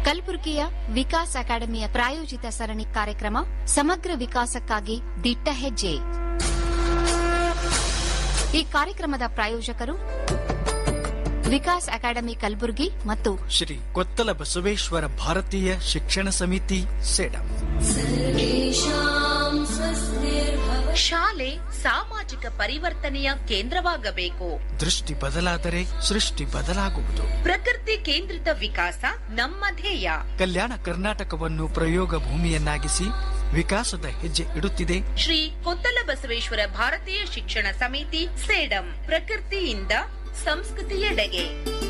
ಕಲಬುರಗಿಯ ವಿಕಾಸ್ ಅಕಾಡೆಮಿಯ ಪ್ರಾಯೋಜಿತ ಸರಣಿ ಕಾರ್ಯಕ್ರಮ ಸಮಗ್ರ ವಿಕಾಸಕ್ಕಾಗಿ ದಿಟ್ಟ ಹೆಜ್ಜೆ ಈ ಕಾರ್ಯಕ್ರಮದ ಪ್ರಾಯೋಜಕರು ವಿಕಾಸ್ ಅಕಾಡೆಮಿ ಕಲಬುರಗಿ ಮತ್ತು ಶ್ರೀ ಕೊತ್ತಲ ಬಸವೇಶ್ವರ ಭಾರತೀಯ ಶಿಕ್ಷಣ ಸಮಿತಿ ಸೇಡಂ ಶಾಲೆ ಸಾಮಾಜಿಕ ಪರಿವರ್ತನೆಯ ಕೇಂದ್ರವಾಗಬೇಕು ದೃಷ್ಟಿ ಬದಲಾದರೆ ಸೃಷ್ಟಿ ಬದಲಾಗುವುದು ಪ್ರಕೃತಿ ಕೇಂದ್ರಿತ ವಿಕಾಸ ನಮ್ಮ ಧ್ಯೇಯ ಕಲ್ಯಾಣ ಕರ್ನಾಟಕವನ್ನು ಪ್ರಯೋಗ ಭೂಮಿಯನ್ನಾಗಿಸಿ ವಿಕಾಸದ ಹೆಜ್ಜೆ ಇಡುತ್ತಿದೆ ಶ್ರೀ ಕೊತ್ತಲ ಬಸವೇಶ್ವರ ಭಾರತೀಯ ಶಿಕ್ಷಣ ಸಮಿತಿ ಸೇಡಂ ಪ್ರಕೃತಿಯಿಂದ ಸಂಸ್ಕೃತಿಯೆಡೆಗೆ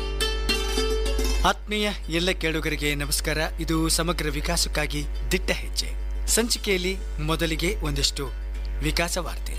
ಆತ್ಮೀಯ ಎಲ್ಲ ಕೇಳುಗರಿಗೆ ನಮಸ್ಕಾರ ಇದು ಸಮಗ್ರ ವಿಕಾಸಕ್ಕಾಗಿ ದಿಟ್ಟ ಹೆಜ್ಜೆ ಸಂಚಿಕೆಯಲ್ಲಿ ಮೊದಲಿಗೆ ಒಂದಿಷ್ಟು ವಿಕಾಸ ವಾರ್ತೆ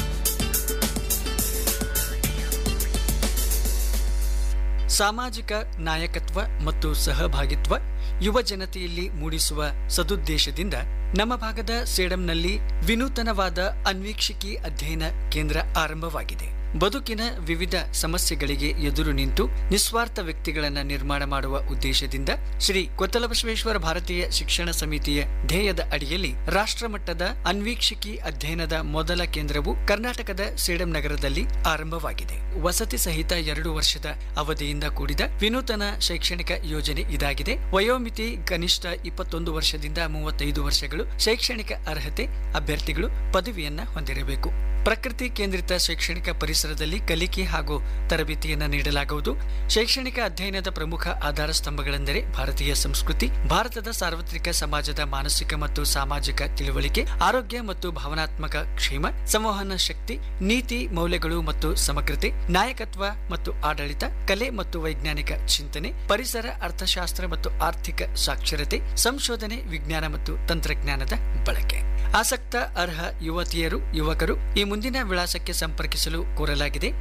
ಸಾಮಾಜಿಕ ನಾಯಕತ್ವ ಮತ್ತು ಸಹಭಾಗಿತ್ವ ಯುವ ಜನತೆಯಲ್ಲಿ ಮೂಡಿಸುವ ಸದುದ್ದೇಶದಿಂದ ನಮ್ಮ ಭಾಗದ ಸೇಡಂನಲ್ಲಿ ವಿನೂತನವಾದ ಅನ್ವೀಕ್ಷಿಕಿ ಅಧ್ಯಯನ ಕೇಂದ್ರ ಆರಂಭವಾಗಿದೆ ಬದುಕಿನ ವಿವಿಧ ಸಮಸ್ಯೆಗಳಿಗೆ ಎದುರು ನಿಂತು ನಿಸ್ವಾರ್ಥ ವ್ಯಕ್ತಿಗಳನ್ನ ನಿರ್ಮಾಣ ಮಾಡುವ ಉದ್ದೇಶದಿಂದ ಶ್ರೀ ಕೊತ್ತಲಬಸವೇಶ್ವರ ಭಾರತೀಯ ಶಿಕ್ಷಣ ಸಮಿತಿಯ ಧ್ಯೇಯದ ಅಡಿಯಲ್ಲಿ ರಾಷ್ಟ್ರಮಟ್ಟದ ಅನ್ವೀಕ್ಷಿಕಿ ಅಧ್ಯಯನದ ಮೊದಲ ಕೇಂದ್ರವು ಕರ್ನಾಟಕದ ಸೇಡಂ ನಗರದಲ್ಲಿ ಆರಂಭವಾಗಿದೆ ವಸತಿ ಸಹಿತ ಎರಡು ವರ್ಷದ ಅವಧಿಯಿಂದ ಕೂಡಿದ ವಿನೂತನ ಶೈಕ್ಷಣಿಕ ಯೋಜನೆ ಇದಾಗಿದೆ ವಯೋಮಿತಿ ಕನಿಷ್ಠ ಇಪ್ಪತ್ತೊಂದು ವರ್ಷದಿಂದ ಮೂವತ್ತೈದು ವರ್ಷಗಳು ಶೈಕ್ಷಣಿಕ ಅರ್ಹತೆ ಅಭ್ಯರ್ಥಿಗಳು ಪದವಿಯನ್ನ ಹೊಂದಿರಬೇಕು ಪ್ರಕೃತಿ ಕೇಂದ್ರಿತ ಶೈಕ್ಷಣಿಕ ಪರಿಸರದಲ್ಲಿ ಕಲಿಕೆ ಹಾಗೂ ತರಬೇತಿಯನ್ನ ನೀಡಲಾಗುವುದು ಶೈಕ್ಷಣಿಕ ಅಧ್ಯಯನದ ಪ್ರಮುಖ ಆಧಾರ ಸ್ತಂಭಗಳೆಂದರೆ ಭಾರತೀಯ ಸಂಸ್ಕೃತಿ ಭಾರತದ ಸಾರ್ವತ್ರಿಕ ಸಮಾಜದ ಮಾನಸಿಕ ಮತ್ತು ಸಾಮಾಜಿಕ ತಿಳುವಳಿಕೆ ಆರೋಗ್ಯ ಮತ್ತು ಭಾವನಾತ್ಮಕ ಕ್ಷೇಮ ಸಂವಹನ ಶಕ್ತಿ ನೀತಿ ಮೌಲ್ಯಗಳು ಮತ್ತು ಸಮಗ್ರತೆ ನಾಯಕತ್ವ ಮತ್ತು ಆಡಳಿತ ಕಲೆ ಮತ್ತು ವೈಜ್ಞಾನಿಕ ಚಿಂತನೆ ಪರಿಸರ ಅರ್ಥಶಾಸ್ತ್ರ ಮತ್ತು ಆರ್ಥಿಕ ಸಾಕ್ಷರತೆ ಸಂಶೋಧನೆ ವಿಜ್ಞಾನ ಮತ್ತು ತಂತ್ರಜ್ಞಾನದ ಬಳಕೆ ಆಸಕ್ತ ಅರ್ಹ ಯುವತಿಯರು ಯುವಕರು ಈ ಮುಂದಿನ ವಿಳಾಸಕ್ಕೆ ಸಂಪರ್ಕಿಸಲು ಕೋರಲಾಗಿದೆ